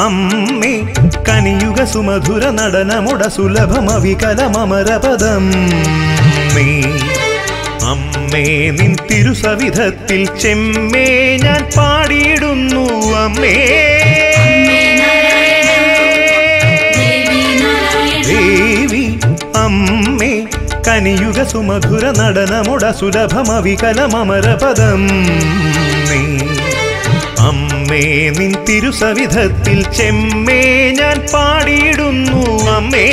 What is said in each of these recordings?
അമ്മേ കനിയുഗ സുമധുര നടനമുട സുലഭമവികലമരപദം നീ അമ്മേ നിൻ തിരുസവിധത്തിൽ ചെമ്മേ ഞാൻ പാടിയിടുന്നു അമ്മേ ദേവി അമ്മേ കനിയുഗ സുമധുര നടനമുട സുലഭമവികലമരപദം നീ അമ്മേ നിൻ തിരുസവിധത്തിൽ ചെമ്മേ ഞാൻ പാടിയിടുന്നു അമ്മേ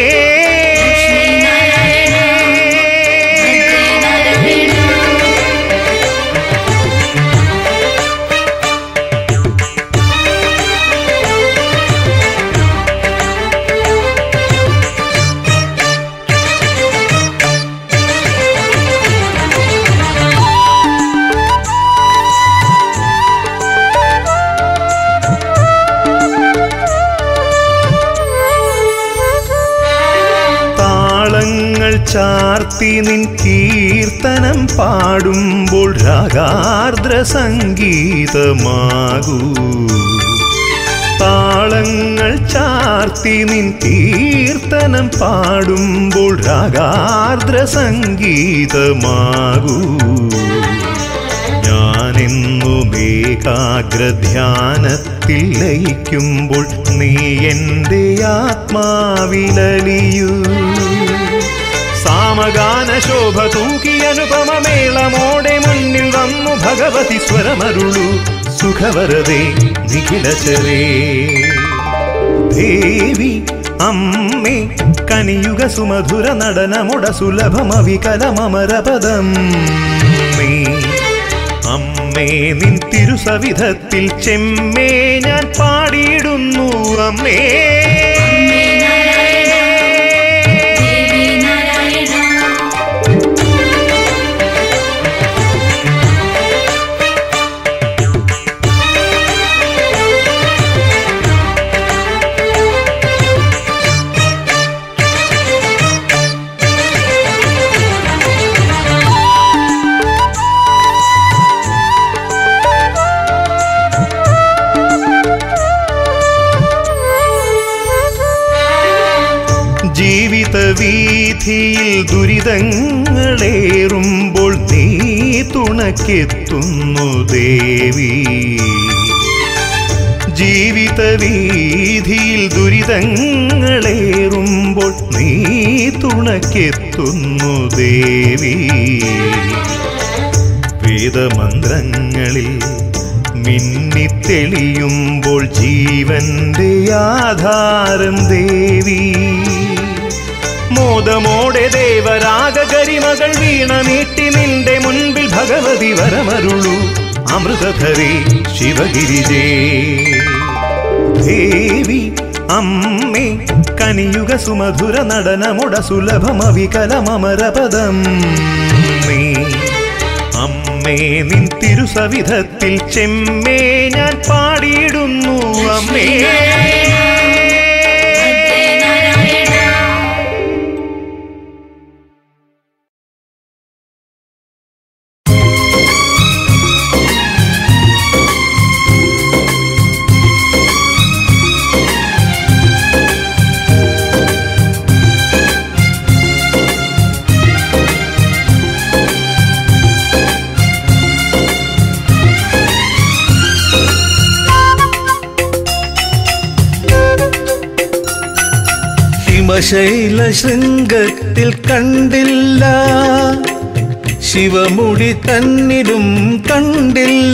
താളങ്ങൾ ചാർത്തി നിൻ കീർത്തനം പാടുമ്പോൾ രാഗാർദ്ര സംഗീതമാകൂ താളങ്ങൾ ചാർത്തി നിൻ കീർത്തനം പാടുമ്പോൾ രാഗാർദ്ര സംഗീതമാകൂ ഞാനെന്നും ഏകാഗ്രധ്യാനത്തിൽ ലയിക്കുമ്പോൾ നീ എൻ്റെ ആത്മാവിലലിയൂ സാമഗാന ശോഭ തൂക്കി അനുപമമേളമോടെ മുന്നിൽ വന്നു ഭഗവതി സ്വരമരുളു സുഖവരതേ നിഖിലചരേ ദേവി അമ്മേ കനിയുഗ സുമധുര നടനമുട സുലഭമവികലമരപദം നീ അമ്മേ നിൻ തിരുസവിധത്തിൽ ചെമ്മേ ഞാൻ പാടിയിടുന്നു അമ്മേ ജീവിത വീഥിയിൽ ദുരിതങ്ങളേറുമ്പോൾ നീ തുണക്കെത്തുന്നു ദേവി ജീവിത വീഥിയിൽ ദുരിതങ്ങളേറുമ്പോൾ നീ തുണക്കെത്തുന്നു ദേവി വേദമന്ത്രങ്ങളിൽ മിന്നിത്തെളിയുമ്പോൾ ജീവന്റെ ആധാരം ദേവി മോദമോടെ ദേവരാഗ ഗരിമകൾ വീണ നീട്ടി നിന്റെ മുൻപിൽ ഭഗവതി വരമരുളു അമൃതധരേ ശിവഗിരിജേ ദേവി അമ്മേ കനിയുഗ സുമധുര നടനമുട സുലഭമവികലമരപദം നീ അമ്മേ നിൻ തിരുസവിധത്തിൽ ചെമ്മേ ഞാൻ പാടിയിടുന്നു അമ്മേ ഹിമശൈല ശൃംഗത്തിൽ കണ്ടില്ല ശിവമുടി തന്നിലും കണ്ടില്ല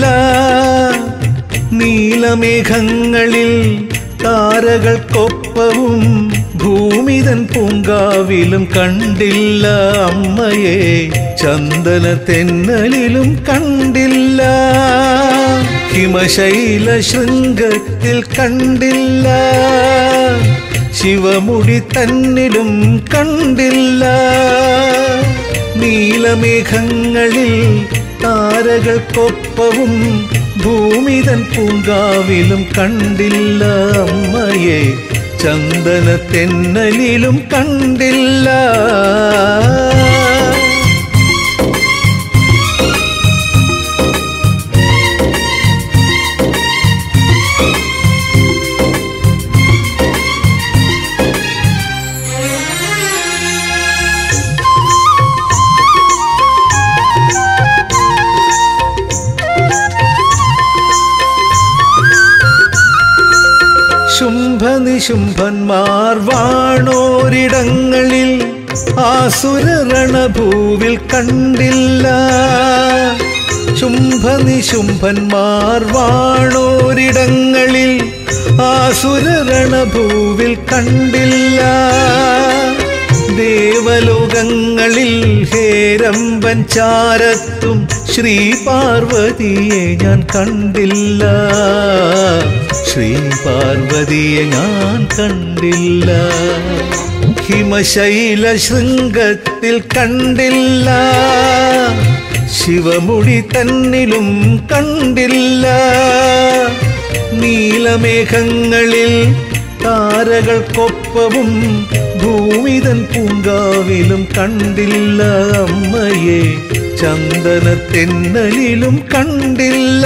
നീലമേഘങ്ങളിൽ താരകൾക്കൊപ്പവും ഭൂമിതൻ പൂങ്കാവിലും കണ്ടില്ല അമ്മയെ ചന്ദന തെന്നലിലും കണ്ടില്ല ഹിമശൈല ശൃംഗത്തിൽ കണ്ടില്ല ശിവമുടി തന്നിലും കണ്ടില്ല നീലമേഘങ്ങളിൽ താരകൾക്കൊപ്പവും ഭൂമിതൻ പൂങ്കാവിലും കണ്ടില്ല അമ്മയെ ചന്ദന തെന്നലിലും കണ്ടില്ല ശുംഭനിശുംഭന്മാർ വാണോരിടങ്ങളിൽ ആസുരരണഭൂവിൽ കണ്ടില്ല ശുംഭനിശുംഭന്മാർ വാണോരിടങ്ങളിൽ ആസുരരണഭൂവിൽ കണ്ടില്ല ദേവലോകങ്ങളിൽ ഹേരമ്പൻ ചാരത്തും ശ്രീ പാർവതിയെ ഞാൻ കണ്ടില്ല ശ്രീ പാർവതിയെ ഞാൻ കണ്ടില്ല ഹിമശൈല ശൃംഗത്തിൽ കണ്ടില്ല ശിവമുടി തന്നിലും കണ്ടില്ല നീലമേഘങ്ങളിൽ താരകൾക്കൊപ്പവും ഭൂമിതൻ പൂങ്കാവിലും കണ്ടില്ല അമ്മയെ ചന്ദനത്തെന്നലിലും കണ്ടില്ല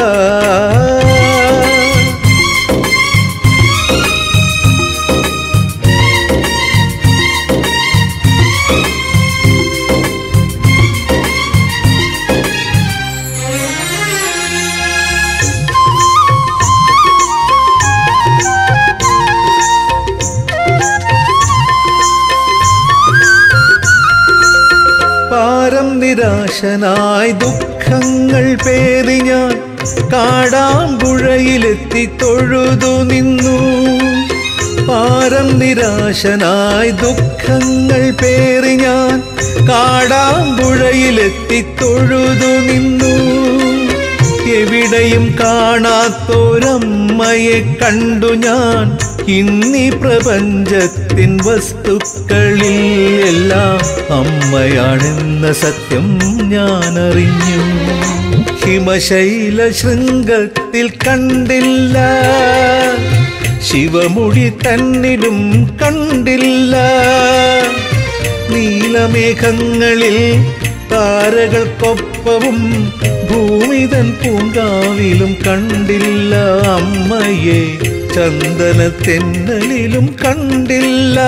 പാരം നിരാശനായി ദുഃഖങ്ങൾ പേറി ഞാൻ കാടാമ്പുഴയിലെത്തി തൊഴുതു നിന്നു പാരം നിരാശനായി ദുഃഖങ്ങൾ പേറി ഞാൻ കാടാമ്പുഴയിലെത്തി തൊഴുതു നിന്നു എവിടെയും കാണാത്തൊരമ്മയെ കണ്ടു ഞാൻ ഇന്നീ പ്രപഞ്ചത്തിൻ വസ്തുക്കളിൽ എല്ലാം അമ്മയാണെന്ന സത്യം ഞാൻ അറിഞ്ഞു ഹിമശൈല ശൃംഗത്തിൽ കണ്ടില്ല ശിവമുടി തന്നിലും കണ്ടില്ല നീലമേഘങ്ങളിൽ താരകൾക്കൊപ്പവും ഭൂമിതൻ പൂങ്കാവിലും കണ്ടില്ല അമ്മയെ ചന്ദനത്തെന്നലിലും കണ്ടില്ല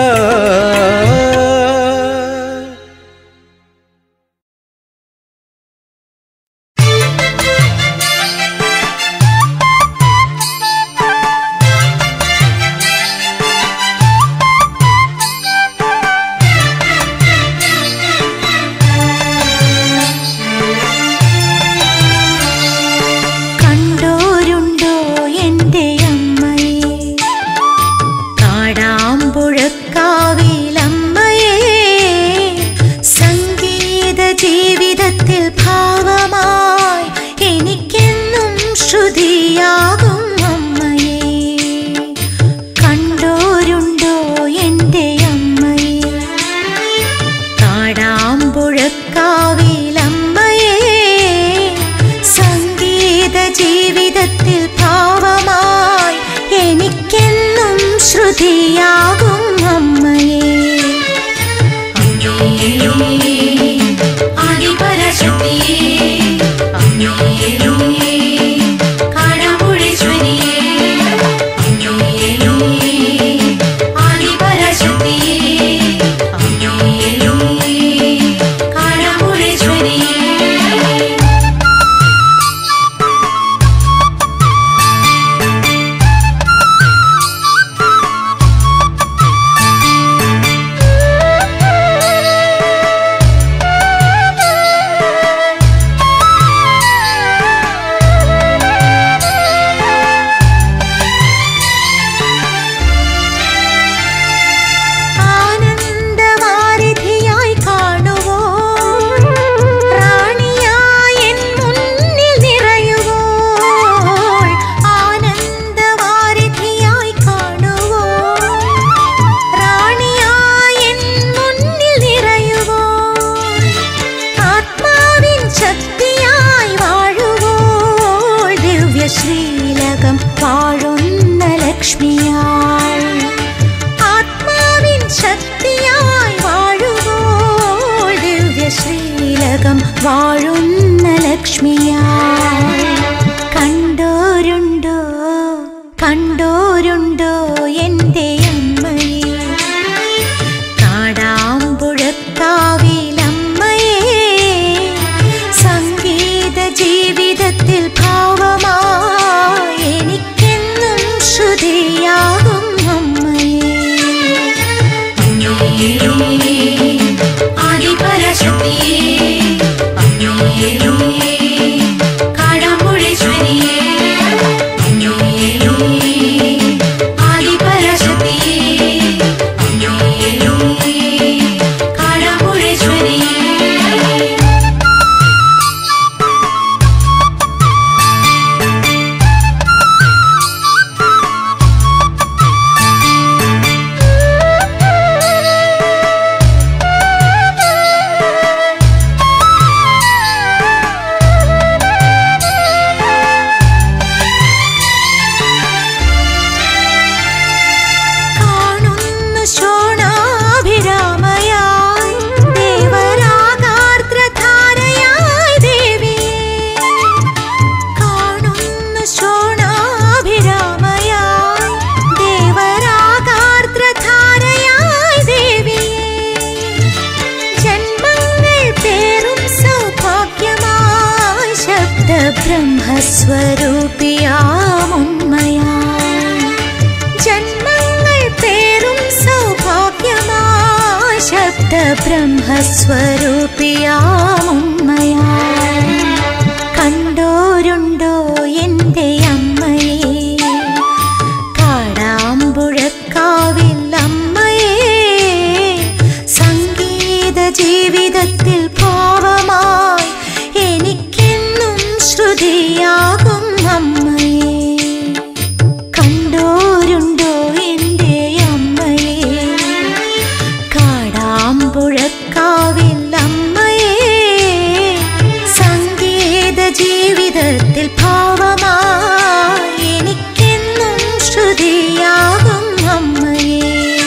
കണ്ടോരുണ്ടോ എൻ്റെ അമ്മയെ കാടാമ്പുഴക്കാവിലമ്മയെ സംഗീത ജീവിതത്തിൽ ഭാവമായി എനിക്കെന്നും ശ്രുതിയാകും അമ്മയെ കണ്ടോരുണ്ടോ എൻ്റെ അമ്മയെ കാടാമ്പുഴക്കാവിലമ്മയെ സംഗീത ജീവിതത്തിൽ ഭാവമായി എനിക്കെന്നും ശ്രുതിയാകും അമ്മയെ ആനന്ദവാരിധിയായി കാണുവോ റാണിയായി എൻ മുന്നിൽ നിറയുവോൾ ആനന്ദവാരിധിയായി കാണുവോ റാണിയായി എൻ മുന്നിൽ നിറയുവോൾ ആത്മാവിൻ ശക്തിയായി വാഴുവോൾ ദിവ്യശ്രീലകം വാഴുന്ന ലക്ഷ്മിയാൾ ആത്മാവിൻ ശക്തിയായി വാഴുവോൾ ദിവ്യശ്രീലകം വാഴുന്ന ലക്ഷ്മിയായി കണ്ടോരുണ്ടോ കണ്ടോരുണ്ടോ എൻ്റെ അമ്മയെ കാടാമ്പുഴക്കാവിലമ്മയെ സംഗീത ജീവിതത്തിൽ ഭാവമായി എനിക്കെന്നും ശ്രുതിയാകും അമ്മ ബ്രഹ്മസ്വരൂപിയാമുമ്മയായി ജന്മങ്ങൾ പേറും സൗഭാഗ്യമായി ശബ്ദ ബ്രഹ്മസ്വരൂപിയാമുമ്മയായി കണ്ടോരുണ്ടോ എൻ്റെ അമ്മയെ കാടാമ്പുഴക്കാവിൽ അമ്മയെ സംഗീത ജീവിതത്തിൽ ഭാവമായി എനിക്കെന്നും ശ്രുതിയാകും അമ്മയെ കണ്ടോരുണ്ടോ എൻ്റെ അമ്മയെ കാടാമ്പുഴക്കാവിൽ അമ്മയെ സംഗീത ജീവിതത്തിൽ ഭാവമായി എനിക്കെന്നും ശ്രുതിയാകും അമ്മയെ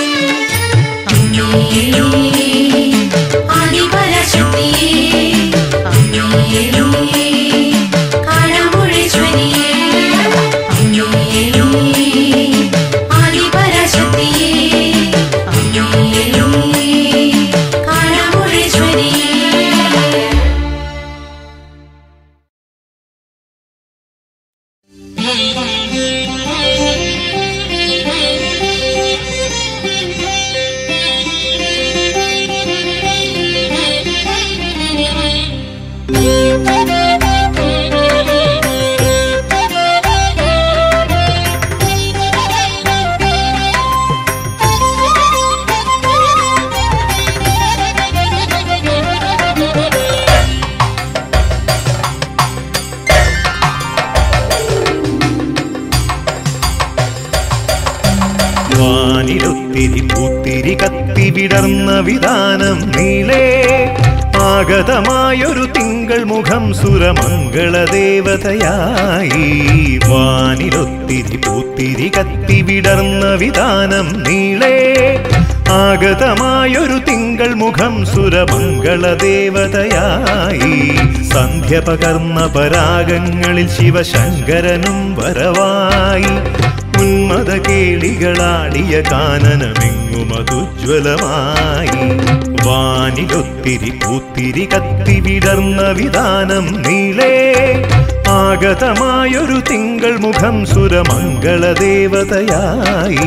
വാനിലൊത്തിരി പൂത്തിരി കത്തി വിടർന്ന വിധാനം നീളേ ആഗതമായൊരു തിങ്കൾ മുഖം സുരമംഗള ദേവതയായി വാനിലൊത്തിരി പൂത്തിരി കത്തി വിടർന്ന വിധാനം നീളേ ആഗതമായൊരു തിങ്കൾ മുഖം സുരമംഗള ദേവതയായി സന്ധ്യ പകർന്ന പരാഗങ്ങളിൽ ശിവശങ്കരനും വരവായി ഉന്മത കേളികളാടിയ കാനനമെങ്ങും അതുജ്വലമായി വാനിലൊത്തിരി പൂത്തിരി കത്തി വിടർന്ന വിധാനം നീളേ ആഗതമായൊരു തിങ്കൾ മുഖം സുരമംഗള ദേവതയായി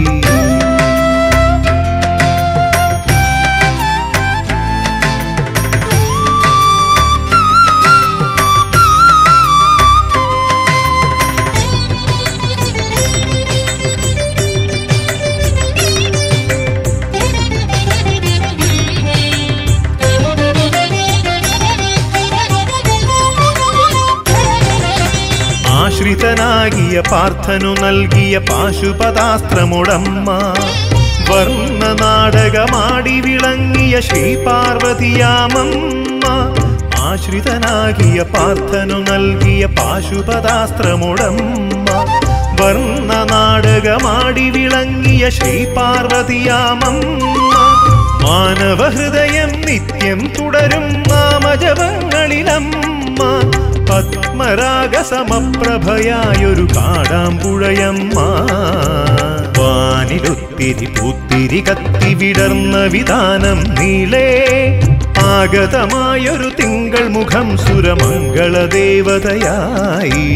ആശ്രിതനാകിയ പാർത്ഥനു നൽകിയ പാശുപതാസ്ത്രമുടമ്മ വർണ്ണ നാടകമാടി വിളങ്ങിയ ശ്രീ പാർവതിയാമമ്മ ആശ്രിതനാകിയ പാർത്ഥനു നൽകിയ പാശുപതാസ്ത്രമുടമ്മ വർണ്ണ നാടകമാടി വിളങ്ങിയ ശ്രീ പാർവതിയാമമ്മ മാനവ ഹൃദയം നിത്യം തുടരും നാമജപങ്ങളിലമ്മ പത്മരാഗ സമപ്രഭയായൊരു കാടാമ്പുഴയമ്മ വാനിലൊത്തിരി പൂത്തിരി കത്തി വിടർന്ന വിധാനം നീളേ ആഗതമായൊരു തിങ്കൾ മുഖം സുരമംഗള ദേവതയായി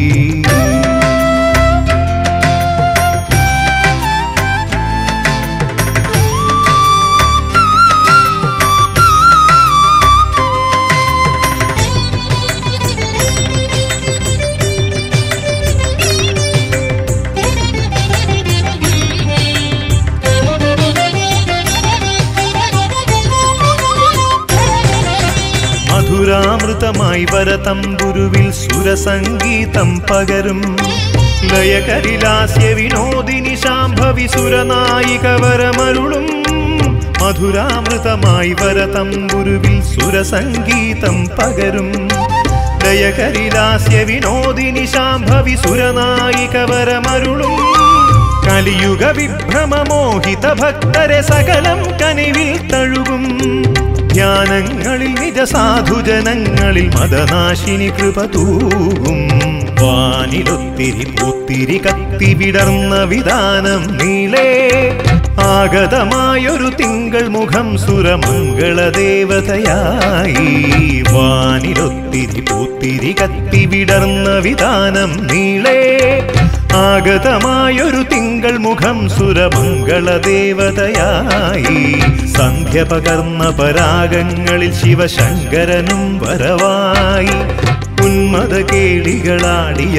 മധുരാമൃതമായി വരതമ്പുരുവിൽ സുരസംഗീതം പകരും ലയകരിലാസ്യ വിനോദിനി ശാംഭവി സുരനായിക വരമരുളും മധുരാമൃതമായി വരതമ്പുരുവിൽ സുരസംഗീതം പകരും ലയകരിലാസ്യ വിനോദിനി ശാംഭവി സുരനായിക വരമരുളും കലിയുഗ വിഭ്രമമോഹിത ഭക്തരെ സകലം കനിവിൽ തഴുകും ധ്യാനങ്ങളിൽ നിജ സാധുജനങ്ങളിൽ മതനാശിനി കൃപ തൂകും വാനിലൊത്തിരി പൂത്തിരി കത്തി വിടർന്ന വിധാനം നീളേ ആഗതമായൊരു തിങ്കൾ മുഖം സുരമംഗള ദേവതയായി വാനിലൊത്തിരി പൂത്തിരി പൂത്തിരി കത്തി വിടർന്ന വിധാനം നീളേ ആഗതമായൊരു തിങ്കൾ മുഖം സുരമംഗള ദേവതയായി സന്ധ്യ പകർന്ന പരാഗങ്ങളിൽ ശിവശങ്കരനും വരവായി ഉന്മത കേളികളാടിയ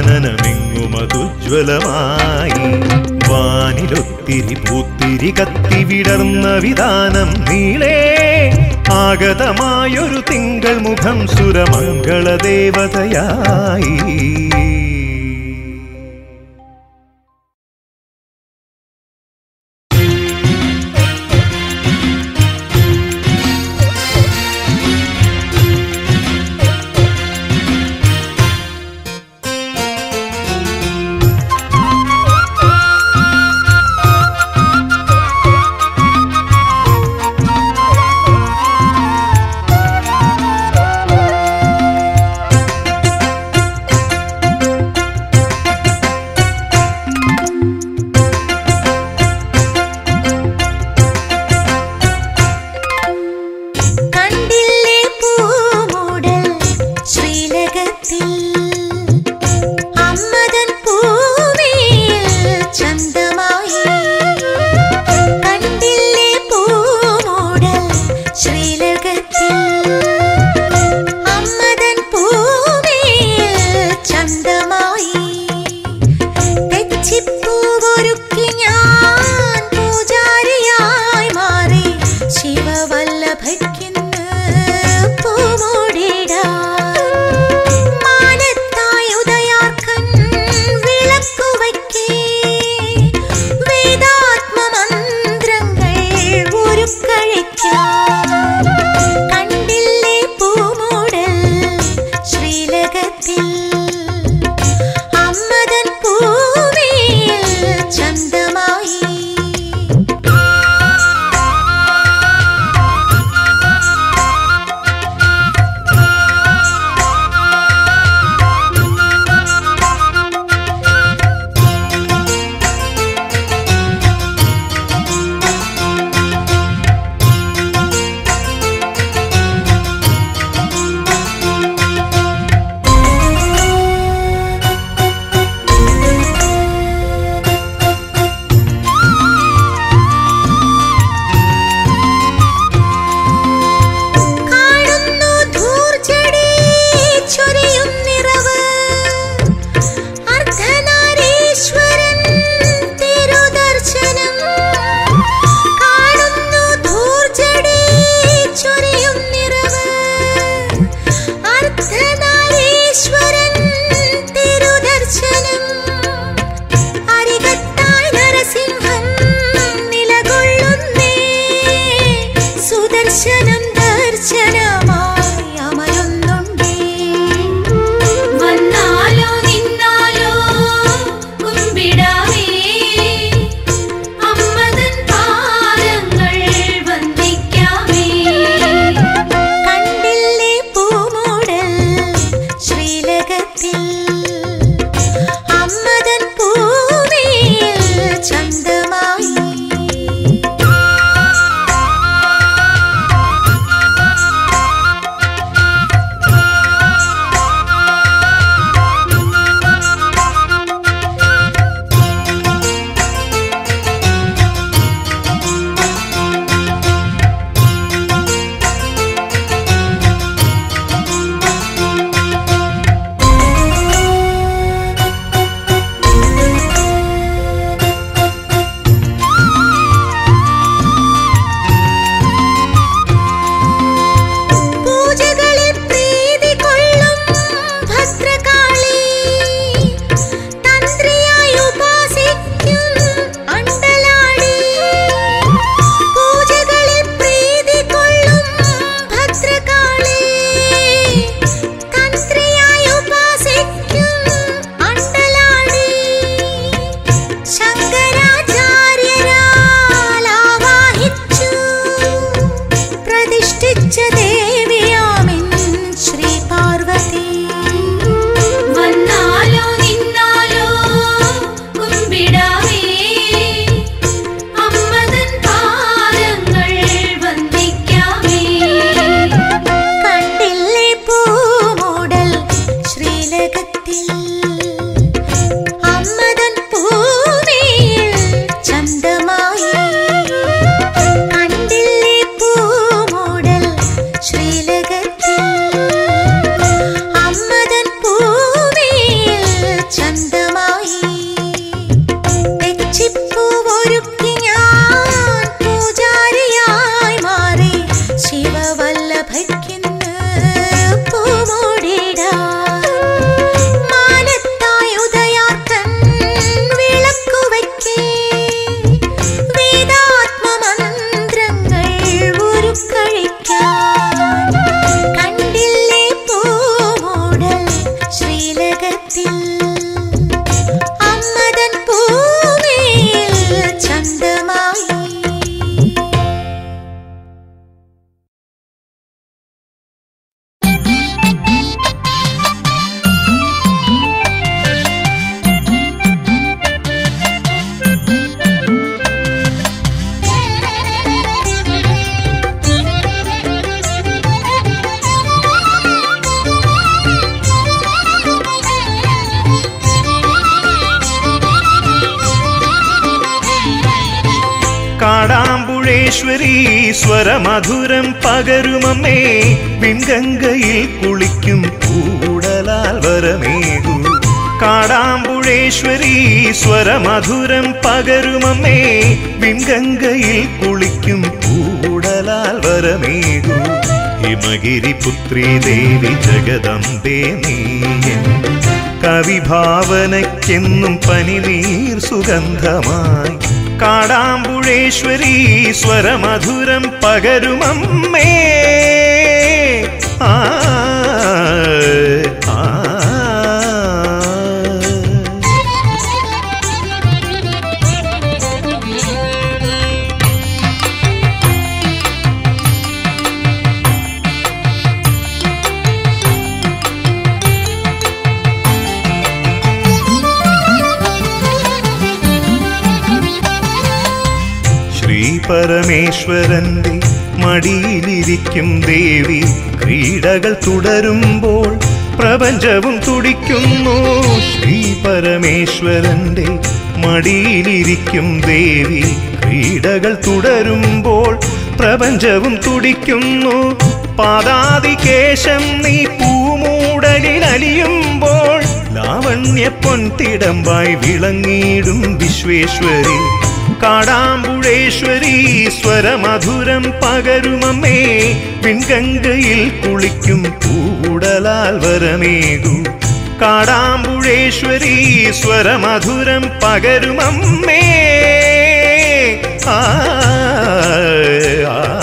കാനനമെങ്ങുമതുജ്വലമായി വാനിലൊത്തിരി പൂത്തിരി കത്തി വിടർന്ന വിധാനം നീളേ ആഗതമായൊരു തിങ്കൾ മുഖം സുരമംഗള ദേവതയായി കാടാമ്പുഴേശ്വരി സ്വരമധുരം പകരുമമ്മേ പിൻഗംഗയിൽ കുളിക്കും കൂടലാൽ വരമേകു കാടാമ്പുഴേശ്വരി സ്വരമധുരം പകരുമമ്മേ പിൻഗംഗയിൽ കുളിക്കും കൂടലാൽ വരമേകു ഹിമഗിരി പുത്രി ദേവി ജഗദംബേ നീയൻ കവിഭാവനയ്ക്കെന്നും പനിനീർ സുഗന്ധമായി കാടാമ്പുഴേശ്വരി സ്വരമധുരം പകരുമമ്മേ ആ ആ ശ്രീ പരമേശ്വരന്റെ മടിയിലിരിക്കും ദേവി ക്രീഡകൾ തുടരുമ്പോൾ പ്രപഞ്ചവും തുടിക്കുന്നു ശ്രീ പരമേശ്വരന്റെ മടിയിലിരിക്കും ദേവി ക്രീഡകൾ തുടരുമ്പോൾ പ്രപഞ്ചവും തുടിക്കുന്നു പാതാതികേശം നീ പൂമൂടലിൽ അലിയുമ്പോൾ ലാവണ്യ പൊൻതിടമ്പായി വിളങ്ങിയിടും വിശ്വേശ്വരി കാടാമ്പുഴേശ്വരി സ്വരമധുരം പകരുമമ്മേ പിൻഗംഗയിൽ കുളിക്കും കൂടലാൽ വരമേകു കാടാമ്പുഴേശ്വരി സ്വരമധുരം പകരുമമ്മേ ആ ആ, ആ.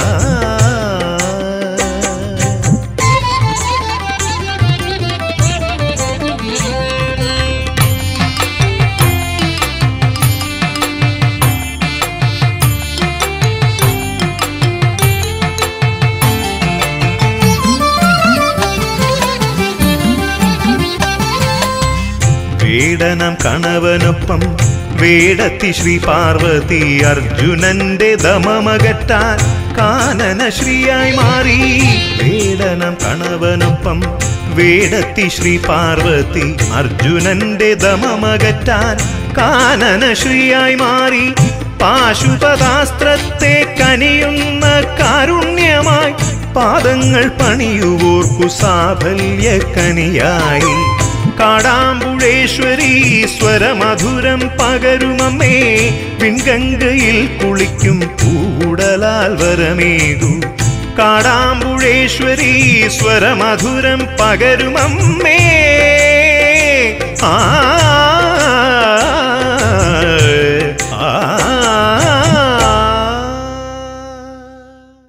വേടനം കണവനൊപ്പം വേടത്തി ശ്രീ പാർവതി അർജുനന്റെ ദമമകറ്റാൻ കാനന ശ്രീയായി മാറി വേടനം കണവനൊപ്പം വേടത്തി ശ്രീ പാർവതി അർജുനന്റെ ദമമകറ്റാൻ കാനന ശ്രീയായി മാറി പാശുപതാസ്ത്രത്തെ കനിയുന്ന കാരുണ്യമായി പാദങ്ങൾ പണിയുവോർക്കു സാഫല്യ കനിയായി കാടാമ്പുഴേശ്വരി സ്വരമധുരം പകരുമമ്മേ പിൻഗംഗയിൽ കുളിക്കും കൂടലാൽ വരമേകു കാടാമ്പുഴേശ്വരി സ്വരമധുരം പകരുമമ്മേ ആ ആ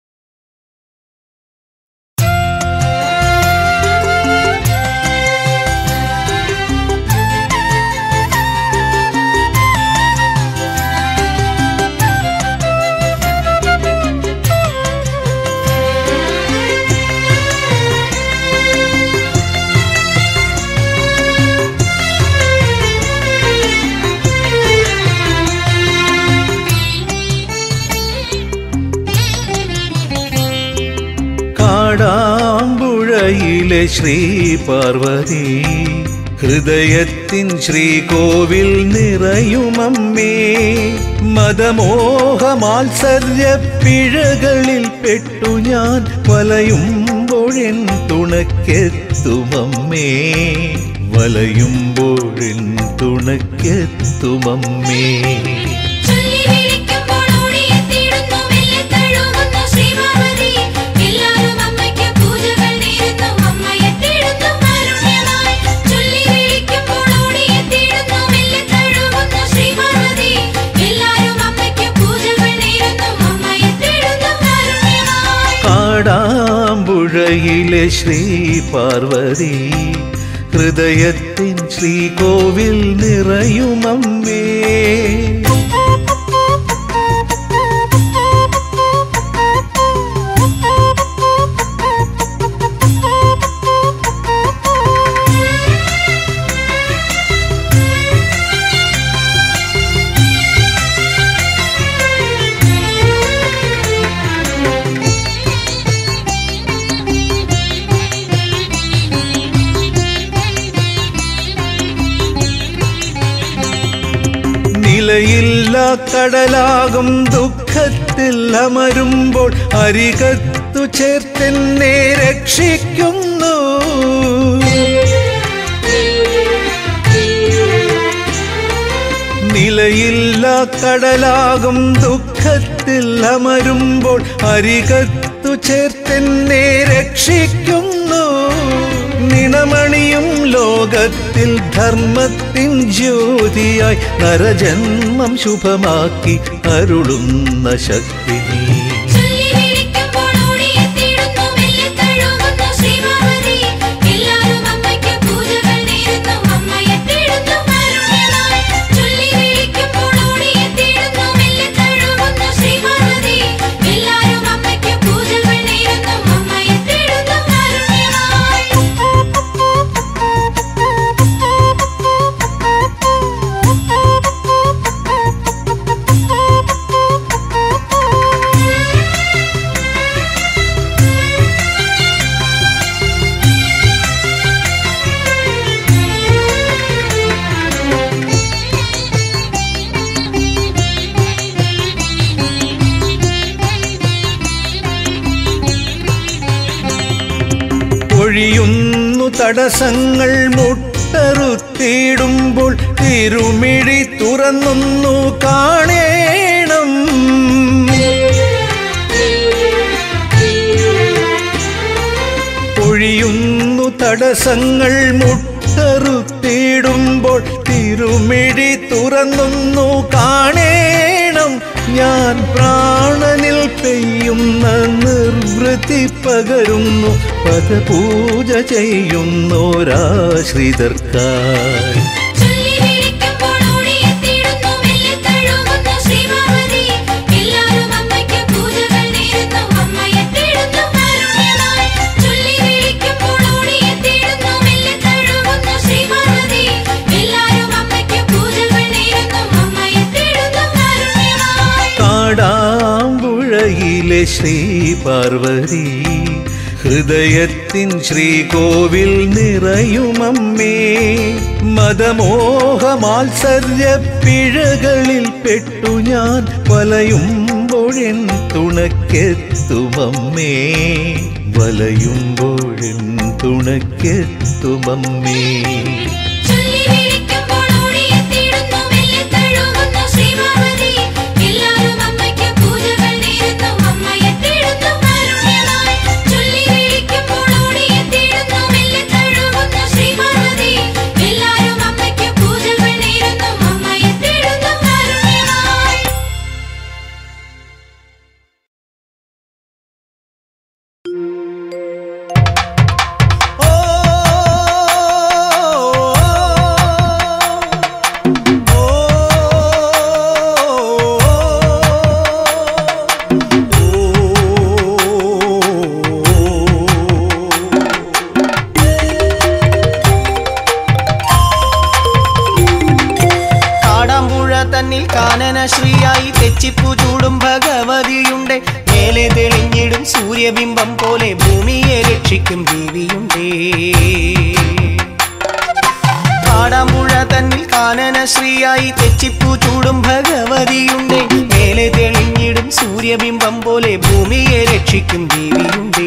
കാടാമ്പുഴയിലെ ശ്രീ പാർവതി ഹൃദയത്തിൻ ശ്രീകോവിൽ നിറയുമമ്മേ മതമോഹമാത്സര്യ പിഴകളിൽ പെട്ടു ഞാൻ വലയുമ്പോഴെൻ തുണക്കെത്തുമമ്മേ വലയുമ്പോഴെൻ തുണക്കെത്തുമമ്മേ ചൊല്ലി വിളിക്കുമ്പോൾ ഓടിയെത്തിയിടുന്നു മെല്ലെ തഴുകുന്നു ശ്രീപാർവതി എല്ലാവരും അമ്മയ്ക്ക് പൂജകൾ നേരുന്നു അമ്മയെ തേടുന്നു കാരുണ്യമായി ചൊല്ലി വിളിക്കുമ്പോൾ ഓടിയെത്തിയിടുന്നു മെല്ലെ തഴുകുന്നു ശ്രീപാർവതി എല്ലാവരും അമ്മയ്ക്ക് പൂജകൾ നേരുന്നു അമ്മയെ തേടുന്നു കാരുണ്യമായി കാടാമ്പുഴയിലെ ശ്രീ പാർവതി ഹൃദയത്തിൻ ശ്രീകോവിൽ നിറയുമമ്മേ നിലയില്ല കടലാകും ദുഃഖത്തിൽ ദുഃഖത്തിൽ അമരുമ്പോൾ അരികത്തു ചേർത്തെന്നെ രക്ഷിക്കുന്നു നിലയില്ല കടലാകും ദുഃഖത്തിൽ അമരുമ്പോൾ അരികത്തു ചേർത്തെന്നെ രക്ഷിക്കുന്നു നിണമണിയും ലോകത്തിൽ ധർമ്മത്തിൻ ജ്യോതിയായി നരജന്മം ശുഭമാക്കി അരുളുന്ന ശക്തി നീ ചൊല്ലി വിളിക്കുമ്പോൾ ഓടിയെത്തിയിടുന്നു മെല്ലെ തഴുകുന്നു ശ്രീമാവതി എല്ലാരും അമ്മയ്ക്ക് പൂജകൾ നേരുന്നു അമ്മയെ തേടുന്നു കാരുണ്യമായി ചൊല്ലി വിളിക്കുമ്പോൾ ഓടിയെത്തിയിടുന്നു മെല്ലെ തഴുകുന്നു ശ്രീമാവതി എല്ലാരും അമ്മയ്ക്ക് പൂജകൾ നേരുന്നു അമ്മയെ തേടുന്നു കാരുണ്യമായി ഒഴിയുന്നു തടസ്സങ്ങൾ മുട്ടറുത്തിടുമ്പോൾ തിരുമിഴി തുറന്നൊന്നു കാണേണം ഒഴിയുന്നു തടസ്സങ്ങൾ മുട്ടറുത്തിടുമ്പോൾ തിരുമിഴി തുറന്നൊന്നു കാണേണം ഞാൻ പ്രാണനിൽ പെയ്യുന്ന നിർവൃത്തി പകരുന്നു പദപൂജ ചെയ്യുന്നോരാശ്രിതർക്കായി ചൊല്ലി വിളിക്കുമ്പോൾ ഓടിയെത്തിയിടുന്നു മെല്ലെ തഴുകുന്നു ശ്രീമാവതി എല്ലാരും അമ്മയ്ക്ക് പൂജകൾ നേരുന്നു അമ്മയെ തേടുന്നു കാരുണ്യമായി ചൊല്ലി വിളിക്കുമ്പോൾ ഓടിയെത്തിയിടുന്നു മെല്ലെ തഴുകുന്നു ശ്രീമാവതി എല്ലാരും അമ്മയ്ക്ക് പൂജകൾ നേരുന്നു അമ്മയെ തേടുന്നു കാരുണ്യമായി കാടാമ്പുഴയിലെ ശ്രീ പാർവതി ഹൃദയത്തിൻ ശ്രീകോവിൽ നിറയുമമ്മേ മതമോഹമാത്സര്യ പിഴകളിൽ പെട്ടു ഞാൻ വലയുമ്പോഴെൻ തുണക്കെത്തുമമ്മേ വലയുമ്പോഴെൻ തുണക്കെത്തുമമ്മേ ചൊല്ലി വിളിക്കുമ്പോൾ ഓടിയെത്തിയിടുന്നു മെല്ലെ തഴുകുന്നു ശ്രീമാവതി എല്ലാരും അമ്മയ്ക്ക് പൂജകൾ നേരുന്നു അമ്മയെ തേടുന്നു കാരുണ്യമായി ചൊല്ലി വിളിക്കുമ്പോൾ ഓടിയെത്തിയിടുന്നു മെല്ലെ തഴുകുന്നു ശ്രീമാവതി എല്ലാരും അമ്മയ്ക്ക് പൂജകൾ നേരുന്നു അമ്മയെ തേടുന്നു കാരുണ്യമായി കാടാമ്പുഴ തന്നിൽ കാനന ശ്രീയായി തെച്ചിപ്പു ചൂടും ഭഗവതിയുണ്ട് മേലെ തെളിഞ്ഞിടും സൂര്യബിംബം പോലെ ഭൂമിയെ രക്ഷിക്കും ദേവിയുണ്ടേ കാടാമ്പുഴ തന്നിൽ കാനന ശ്രീയായി തെച്ചിപ്പു ചൂടും ഭഗവതിയുണ്ട് മേലെ തെളിഞ്ഞിടും സൂര്യബിംബം പോലെ ഭൂമിയെ രക്ഷിക്കും ദേവിയുണ്ടേ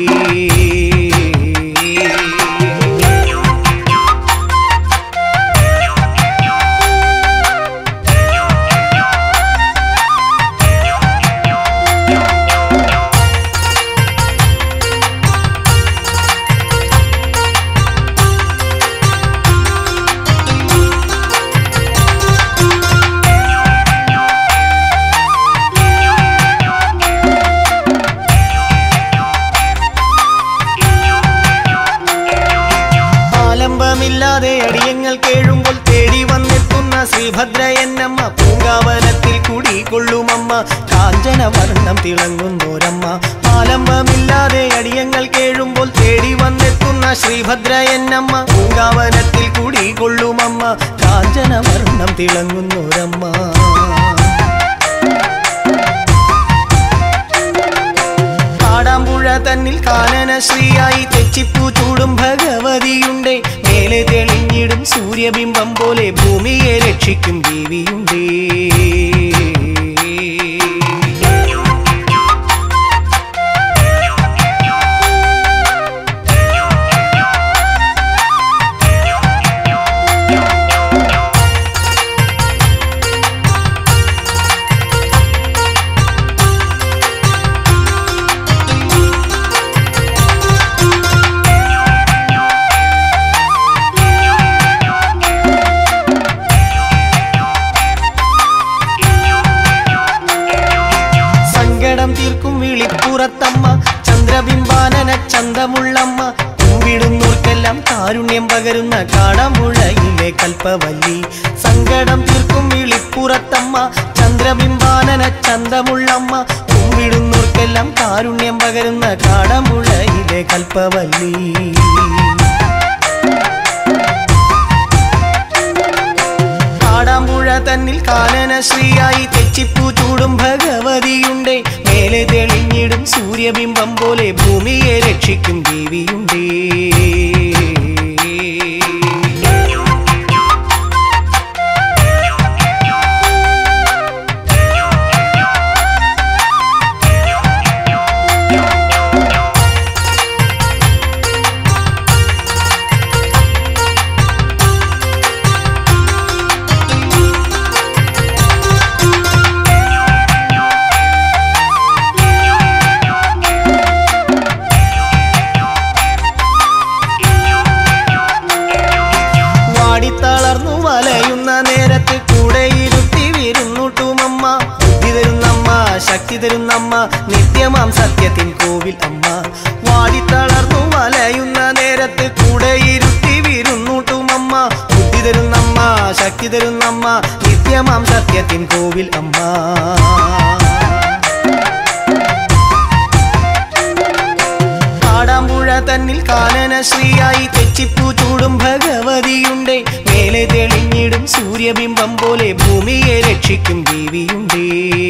ആലംബമില്ലാതെ അടിയങ്ങൾ കേഴുമ്പോൾ തേടി വന്നെത്തുന്ന ശ്രീഭദ്ര എന്നമ്മ പൂങ്കാവനത്തിൽ കുടികൊള്ളുമമ്മ കാഞ്ചന വർണ്ണം തിളങ്ങുന്നോരമ്മ ആലംബമില്ലാതെ അടിയങ്ങൾ കേഴുമ്പോൾ തേടി വന്നെത്തുന്ന ശ്രീഭദ്ര എന്നമ്മ പൂങ്കാവനത്തിൽ കുടികൊള്ളുമമ്മ കാഞ്ചന വർണ്ണം തിളങ്ങുന്നോരമ്മ കാടാമ്പുഴ തന്നിൽ കാനന ശ്രീയായി തെച്ചിപ്പൂ ചൂടും ഭഗവതിയുണ്ടേ മേലെ തെളിഞ്ഞിടും സൂര്യബിംബം പോലെ ഭൂമിയെ രക്ഷിക്കും ദേവിയുണ്ടേ തീർക്കുന്നവർക്കെല്ലാം കാരുണ്യം പകരുന്ന കാടാമ്പുഴയിലെ കൽപ്പവല്ലി സങ്കടം തീർക്കും വിളിപ്പുറത്തമ്മ ചന്ദ്രബിംബാനന ചന്തമുള്ളമ്മ കുമ്പിടുന്നവർക്കെല്ലാം കാരുണ്യം പകരുന്ന കാടാമ്പുഴയിലെ കൽപ്പവല്ലി കാടാമ്പുഴ തന്നിൽ കാനന ശ്രീയായി തെച്ചിപ്പൂ ചൂടും ഭഗവതിയുണ്ടേ മേലെ തെളിഞ്ഞിടും സൂര്യബിംബം പോലെ ഭൂമിയെ രക്ഷിക്കും ദേവിയുണ്ടേ വാടിത്തളർന്നു വലയുന്ന നേരത്ത് കൂടെ ഇരുത്തി വിരുന്നുട്ടുമമ്മ ബുദ്ധി തരുന്നമ്മ ശക്തി തരുന്നമ്മ നിത്യമാം സത്യത്തിൻ കോവിൽ അമ്മ വാടിത്തളർന്നു വലയുന്ന നേരത്ത് കൂടെ ഇരുത്തി വിരുന്നുട്ടുമമ്മ ബുദ്ധി തരുന്നമ്മ ശക്തി തരുന്നമ്മ നിത്യമാം സത്യത്തിൻ കോവിൽ അമ്മ കാടാമ്പുഴ തന്നിൽ കാനന ശ്രീയായി തെച്ചിപ്പൂ ചൂടും ഭഗവതിയുണ്ടേ മേലെ തെളിഞ്ഞിടും സൂര്യബിംബം പോലെ ഭൂമിയെ രക്ഷിക്കും ദേവിയുണ്ടേ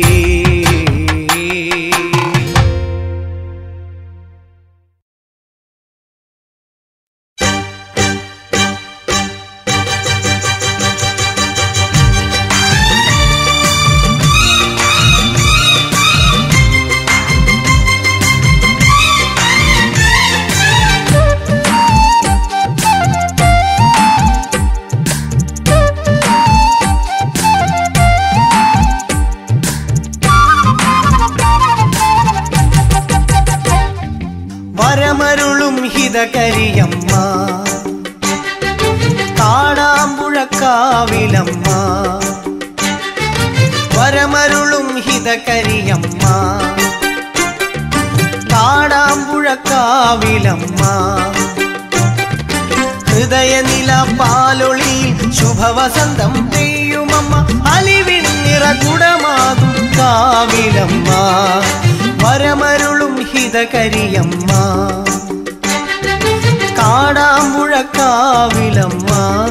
വരമരുളും ഹിതകരിയമ്മ കാടാമ്പുഴ കാവിലമ്മ വരമരുളും ഹിതകരിയമ്മ കാടാമ്പുഴ കാവിലമ്മ ഹൃദയനില പാലൊളിയിൽ ശുഭവസന്തം പെയ്യുമമ്മ അലിവിൻ നിറകുടമാകും കാവിലമ്മ വരമരുളും ഹിതകരിയമ്മ കാടാമ്പുഴ കാവിലമ്മ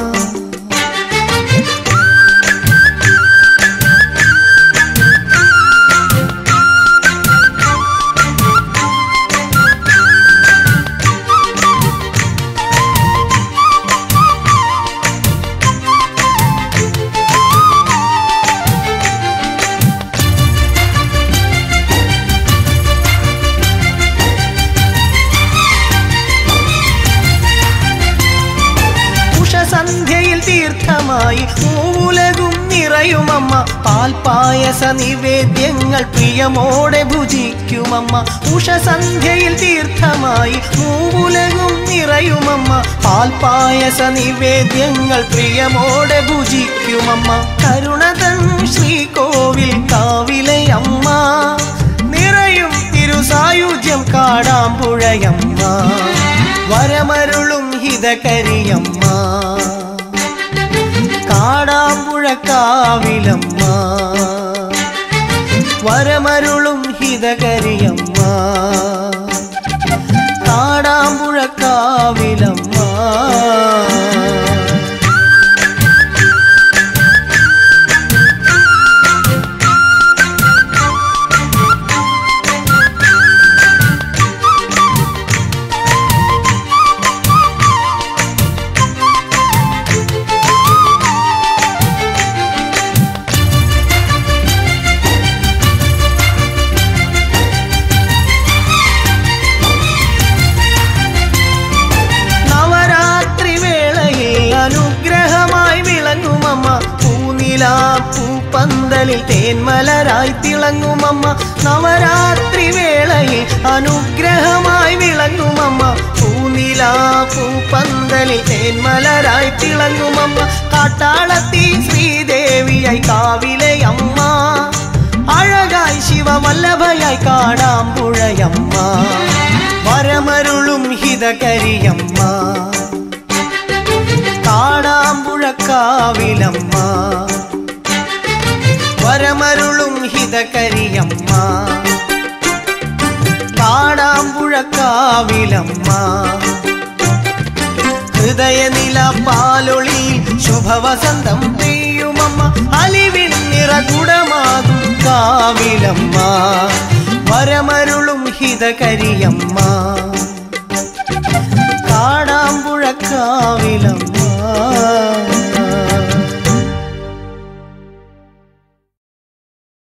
ഉഷസന്ധ്യയിൽ തീർത്ഥമായി മൂലകും നിറയുമമ്മ പാൽപായസ നിവേദ്യങ്ങൾ പ്രിയമോടെ ഭുജിക്കുമമ്മ ഉഷസന്ധ്യയിൽ തീർത്ഥമായി മൂലകും നിറയുമമ്മ പാൽപായസ നിവേദ്യങ്ങൾ പ്രിയമോടെ ഭുജിക്കുമമ്മ കരുണതൻ ശ്രീകോവിൽ കാവിലെ അമ്മ നിറയും തിരുസായുജ്യം കാടാമ്പുഴയമ്മ വരമരുളും ഹിതകരിയമ്മ കാടാമ്പുഴ കാവിലമ്മ വരമരുളും ഹിതകരിയമ്മ കാടാമ്പുഴ കാവിലമ്മ നവരാത്രി വേളയിൽ അനുഗ്രഹമായി വിളങ്ങുമമ്മ പൂനിലാ പൂപ്പന്തലിൽ തേന്മലരായി തിളങ്ങുമമ്മ നവരാത്രി വേളയിൽ അനുഗ്രഹമായി വിളങ്ങുമമ്മ പൂനിലാ പൂപ്പന്തലിൽ തേന്മലരായി തിളങ്ങുമമ്മ കാട്ടാളത്തി ശ്രീദേവിയായി കാവിലെ അമ്മ അഴകായി ശിവവല്ലഭയായി കാടാമ്പുഴയമ്മ വരമരുളും ഹിതകരിയമ്മ കാടാമ്പുഴക്കാവിലമ്മ ഹൃദയനില പാലൊളിയിൽ ശുഭവസന്തം പെയ്യുമമ്മ അലിവിൻ നിറകുടമാകും കാവിലമ്മ വരമരുളും ഹിതകരിയമ്മ